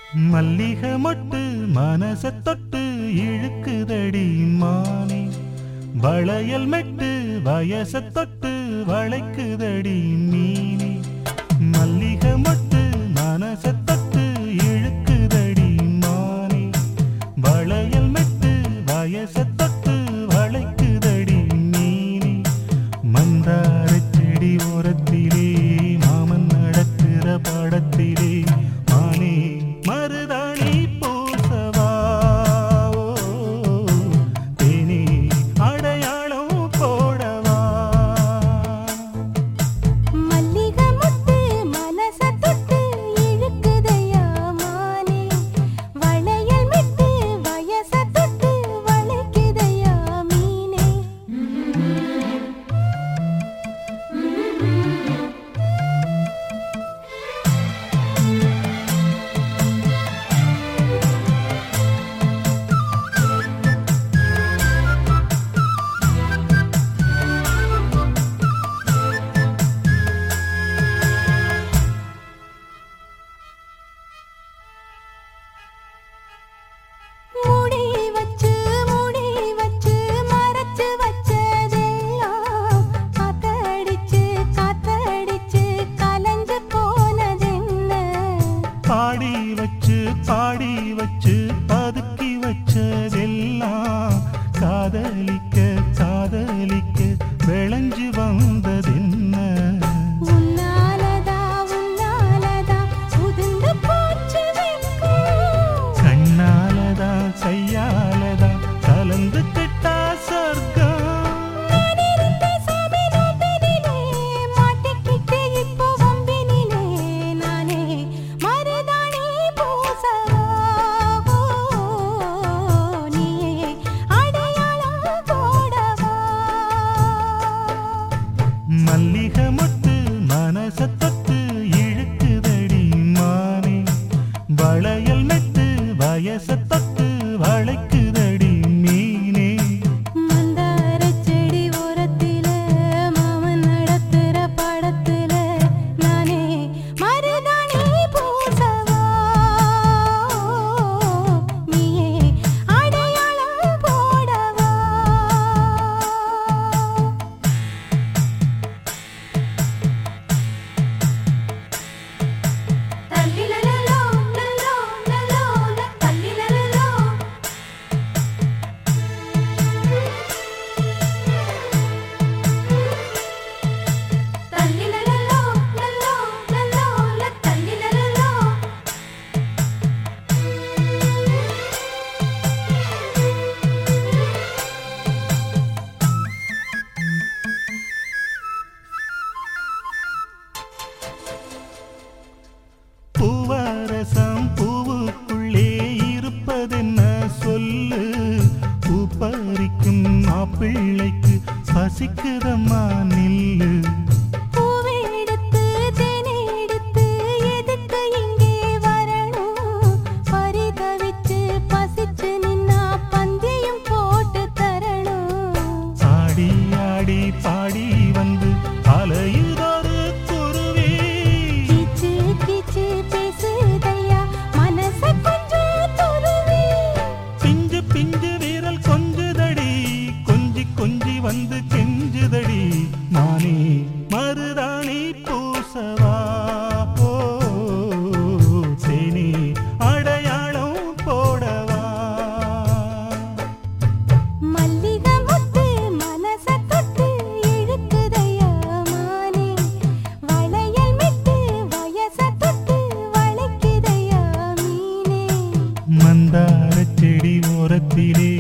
மல்லிகை மொட்டு மனச தொட்டு இழுக்குதடி மானே வளையல் மெட்டு வயச தொட்டு வளைக்குதடி மீனே மல்லிகை மொட்டு மனச தொட்டு இழுக்குதடி மானே வளையல் மெட்டு வயச தொட்டு வளைக்குதடி மீனே மந்தார செடி ஓரத்திலே மாமன் நடக்கிற படத்திலே மானே மருதாணி பூசவா ஓ, தேனே அடையாளம் போடவா மல்லிகை முத்து மனச தொட்டு இழுக்குதையா மானே வளையல் மிட்டு வயச தொட்டு வளைக்குதையா மீனே மூடி வச்சு மூடி வச்சு மறைச்சு வச்சதெல்லாம் காத்தடிச்சு காத்தடிச்சு கலஞ்சு போனதென்ன பாடி வச்சு பாடி வச்சு பதுக்கி வச்சதெல்லாம் காதலிக்க காதலிக்க விளைஞ்சு வந்ததென்ன உன்னாலதா உன்னாலதா உதிர்ந்து போச்சு வெட்கம் கண்ணாலதா கையாலதா கலந்து கிட்டா சொர்க்கம் நான் இருந்த சாமி நோம்பினிலே மாட்டிக்கிட்டு இப்போ வம்பினிலே நானே மருதாணி பூசவா நீயே அடையாளம் போடவா மல்லிகை மொட்டு மனச தொட்டு இழுக்குதடி மானே வளையல் மெட்டு வயச தொட்டு வளைக்குதடி மீனே மந்தார செடி ஓரத்தில மாமன் நடத்துற படத்துல நானே மருதாணி பூசவா நீயே அடையாளம் போடவா தல்லிலலலோ லலோ லலோ தல்லிலலலோ தல்லிலலலோ லலோ லலோ தல்லிலலலோ பூவரசம் பூவுக்குள்ளே இருப்பதென்ன சொல்லு பூ பறிக்கும் மாப்பிள்ளைக்கு பசிக்குதம்மா நில்லு பூவை எடுத்து தேனை எடுத்து எதுக்கு இங்கே வரணும் பரிதவிச்சு பசிச்சு நின்னா பந்தியும் போட்டு தரணும் ஆடி ஆடி பாடி வந்து அலையுதொரு குருவி கீச்சு கீச்சு பேசுதையா மனச கொஞ்சம் துருவி பிஞ்சு பிஞ்சு வீரல் கொஞ்சுதடி கொஞ்சி கொஞ்சி வந்து கெஞ்சுதடி நானே மருதாணி பூசவா ஓ தேனி அடையாளம் போடவா மல்லிகை முத்து மனச தொட்டு இழுக்குதையா மானே வளையல் மிட்டு வயச தொட்டு வளைக்குதையா மீனே மந்தார செடி ஓரத்திலே